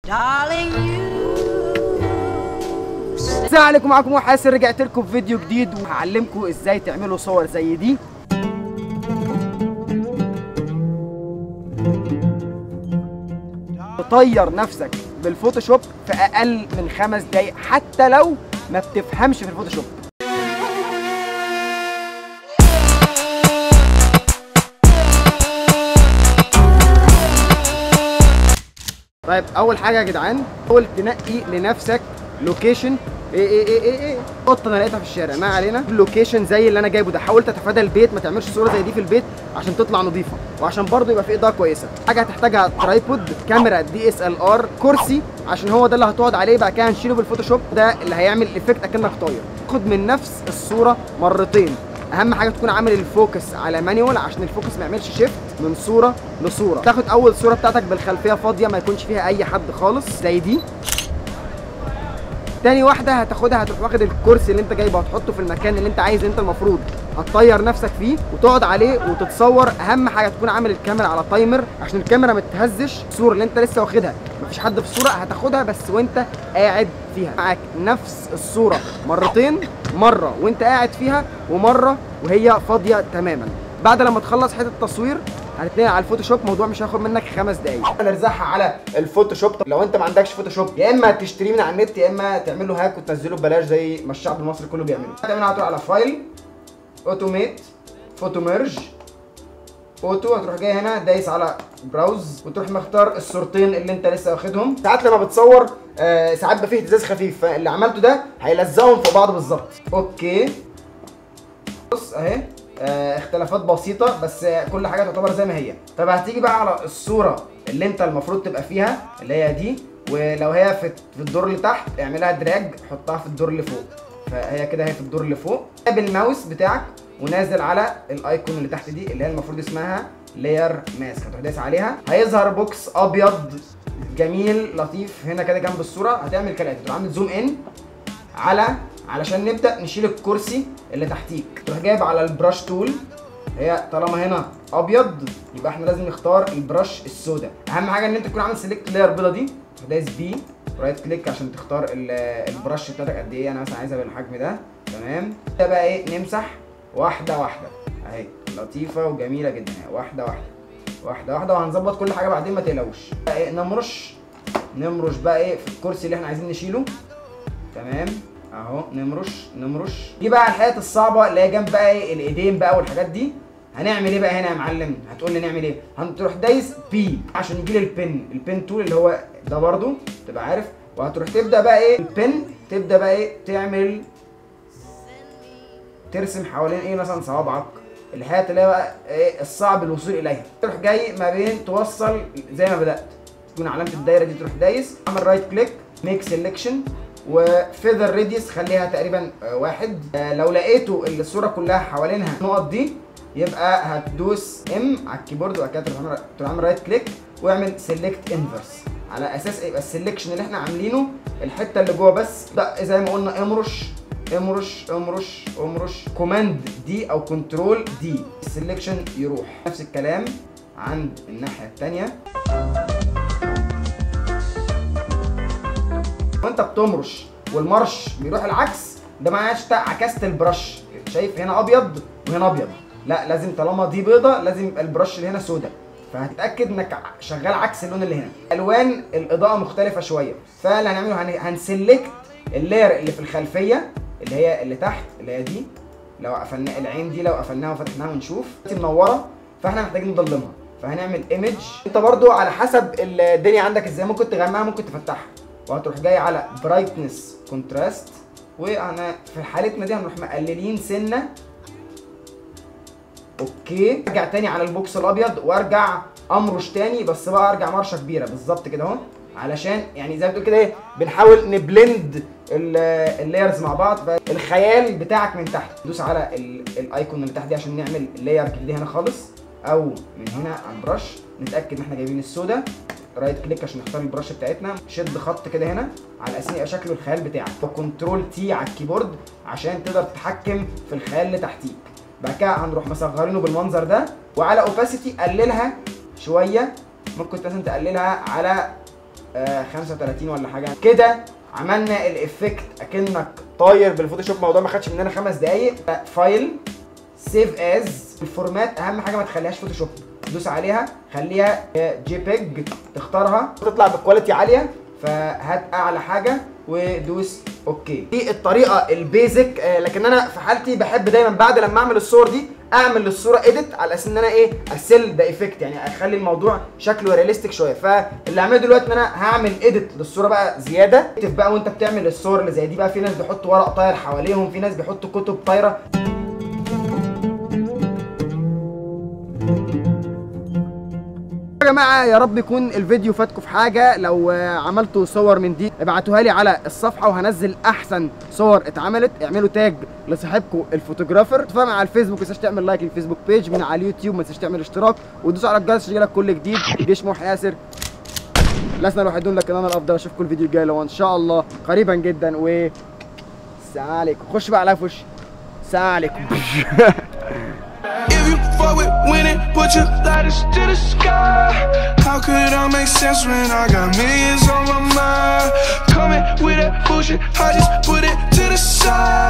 Darling, you السلام عليكم معاكم وحاسن رجعت لكم في فيديو جديد وهعلمكم ازاي تعملوا صور زي دي تطير نفسك بالفوتوشوب في اقل من خمس دقايق حتى لو ما بتفهمش في الفوتوشوب طيب اول حاجه يا جدعان حاول تنقي لنفسك لوكيشن ايه ايه ايه ايه ايه قطه انا لقيتها في الشارع ما علينا لوكيشن زي اللي انا جايبه ده حاول تتفادى البيت ما تعملش صوره زي دي في البيت عشان تطلع نظيفه وعشان برضه يبقى في اضاءه كويسه حاجه هتحتاجها ترايبود كاميرا دي اس ال ار كرسي عشان هو ده اللي هتقعد عليه بعد كده هنشيله بالفوتوشوب ده اللي هيعمل افكت اكنك طاير خد من نفس الصوره مرتين اهم حاجه تكون عامل الفوكس على مانيوال عشان الفوكس ما يعملش شيفت من صوره لصوره تاخد اول صوره بتاعتك بالخلفيه فاضيه ما يكونش فيها اي حد خالص زي دي تاني واحده هتاخدها هتروح واخد الكرسي اللي انت جايبه هتحطه في المكان اللي انت عايز انت المفروض هتطير نفسك فيه وتقعد عليه وتتصور اهم حاجه تكون عامل الكاميرا على تايمر عشان الكاميرا ما تهزش الصوره اللي انت لسه واخدها مفيش حد في الصوره هتاخدها بس وانت قاعد فيها معاك نفس الصوره مرتين مره وانت قاعد فيها ومره وهي فاضيه تماما بعد لما تخلص حته التصوير هنتنقل على الفوتوشوب موضوع مش هياخد منك خمس دقايق نرزعها على الفوتوشوب طب لو انت ما عندكش فوتوشوب يا اما تشتريه من على النت يا اما تعمل له هاك وتنزله ببلاش زي ما الشعب المصري كله بيعمله هتعملها هتروح على فايل اوتوميت فوتو ميرج اوتو هتروح جاي هنا دايس على براوز وتروح مختار الصورتين اللي انت لسه واخدهم ساعات لما بتصور آه ساعات بيبقى فيه اهتزاز خفيف فاللي عملته ده هيلزقهم في بعض بالظبط اوكي بص اهي آه، اختلافات بسيطة بس آه، كل حاجة تعتبر زي ما هي طب هتيجي بقى على الصورة اللي انت المفروض تبقى فيها اللي هي دي ولو هي في في الدور اللي تحت اعملها دراج حطها في الدور اللي فوق فهي كده هي في الدور اللي فوق بالماوس بتاعك ونازل على الايكون اللي تحت دي اللي هي المفروض اسمها لاير ماسك هتروح دايس عليها هيظهر بوكس ابيض جميل لطيف هنا كده جنب الصورة هتعمل كالاتي تروح عامل زوم ان على علشان نبدا نشيل الكرسي اللي تحتيك تروح جايب على البراش تول هي طالما هنا ابيض يبقى احنا لازم نختار البراش السوداء اهم حاجه ان انت تكون عامل سيلكت لاير بيضه دي تروح دايس بي رايت كليك عشان تختار ال- البراش بتاعتك قد ايه انا مثلا عايزها بالحجم ده تمام ده بقى ايه نمسح واحده واحده اهي لطيفه وجميله جدا اهي واحده واحده واحده واحده وهنظبط كل حاجه بعدين ما تقلقوش بقى ايه نمرش نمرش بقى ايه في الكرسي اللي احنا عايزين نشيله تمام اهو نمرش نمرش دي بقى الحاجات الصعبه اللي هي جنب بقى ايه الايدين بقى والحاجات دي هنعمل ايه بقى هنا يا معلم هتقول لي نعمل ايه هتروح دايس بي عشان يجي لي البن البن تول اللي هو ده برضو تبقى عارف وهتروح تبدا بقى ايه البن تبدا بقى ايه تعمل ترسم حوالين ايه مثلا صوابعك الحاجات اللي هي بقى ايه الصعب الوصول اليها تروح جاي ما بين توصل زي ما بدات تكون علامه الدايره دي تروح دايس اعمل رايت كليك ميك سيلكشن وفيذر ريديوس خليها تقريبا آه، واحد آه، لو لقيتوا الصوره كلها حوالينها النقط دي يبقى هتدوس ام على الكيبورد وبعد كده تروح عامل- تروح عامل رايت كليك واعمل سيلكت انفرس على اساس يبقى السلكشن اللي احنا عاملينه الحته اللي جوه بس لا زي ما قلنا امرش امرش امرش امرش كوماند دي او كنترول دي السلكشن يروح نفس الكلام عند الناحيه الثانيه وانت بتمرش والمرش بيروح العكس ده معناه انت عكست البرش شايف هنا ابيض وهنا ابيض لا لازم طالما دي بيضه لازم يبقى البرش اللي هنا سودا فهتتاكد انك شغال عكس اللون اللي هنا الوان الاضاءه مختلفه شويه فاللي هنعمله هن... هنسلكت اللاير اللي في الخلفيه اللي هي اللي تحت اللي هي دي لو قفلنا العين دي لو قفلناها وفتحناها ونشوف دي منوره فاحنا محتاجين نضلمها فهنعمل ايمج انت برضو على حسب الدنيا عندك ازاي ممكن تغمقها ممكن تفتحها وهتروح جاي على برايتنس كونتراست وانا في حالتنا دي هنروح مقللين سنه اوكي ارجع تاني على البوكس الابيض وارجع امرش تاني بس بقى ارجع مرشه كبيره بالظبط كده اهو علشان يعني زي ما بتقول كده ايه بنحاول نبلند ال- اللايرز مع بعض فالخيال بتاعك من تحت دوس على ال- الايكون اللي تحت دي عشان نعمل لاير جديد هنا خالص او من هنا على البرش نتاكد ان احنا جايبين السودا رايت كليك عشان نختار البرش بتاعتنا شد خط كده هنا على اساس يبقى شكله الخيال بتاعك وكنترول تي على الكيبورد عشان تقدر تتحكم في الخيال اللي تحتيك بعد كده هنروح مصغرينه بالمنظر ده وعلى اوباسيتي قللها شويه ممكن مثلا تقللها على آه 35 ولا حاجه كده عملنا الافكت اكنك طاير بالفوتوشوب الموضوع ما خدش مننا خمس دقايق فايل سيف از الفورمات اهم حاجه ما تخليهاش فوتوشوب دوس عليها خليها جي بيج تختارها تطلع بكواليتي عاليه فهات اعلى حاجه ودوس اوكي دي الطريقه البيزك آه لكن انا في حالتي بحب دايما بعد لما اعمل الصور دي اعمل للصوره اديت على اساس ان انا ايه اسل ده افكت يعني اخلي الموضوع شكله رياليستيك شويه فاللي هعمله دلوقتي ان انا هعمل اديت للصوره بقى زياده اكتب بقى وانت بتعمل الصور اللي زي دي بقى في ناس بيحطوا ورق طاير حواليهم في ناس بيحطوا كتب طايره يا جماعه يا رب يكون الفيديو فاتكم في حاجه لو عملتوا صور من دي ابعتوها لي على الصفحه وهنزل احسن صور اتعملت اعملوا تاج لصاحبكم الفوتوغرافر تفهم على الفيسبوك ما تنساش تعمل لايك للفيسبوك بيج من على اليوتيوب ما تنساش تعمل اشتراك ودوس على الجرس عشان يجيلك كل جديد جيش محي ياسر لسنا الوحيدون لكن انا الافضل اشوفكم الفيديو الجاي لو ان شاء الله قريبا جدا و السلام عليكم خش بقى على وش السلام عليكم If you fuck with winning, put your lighters to the sky. How could I make sense when I got millions on my mind? Coming with that bullshit, I just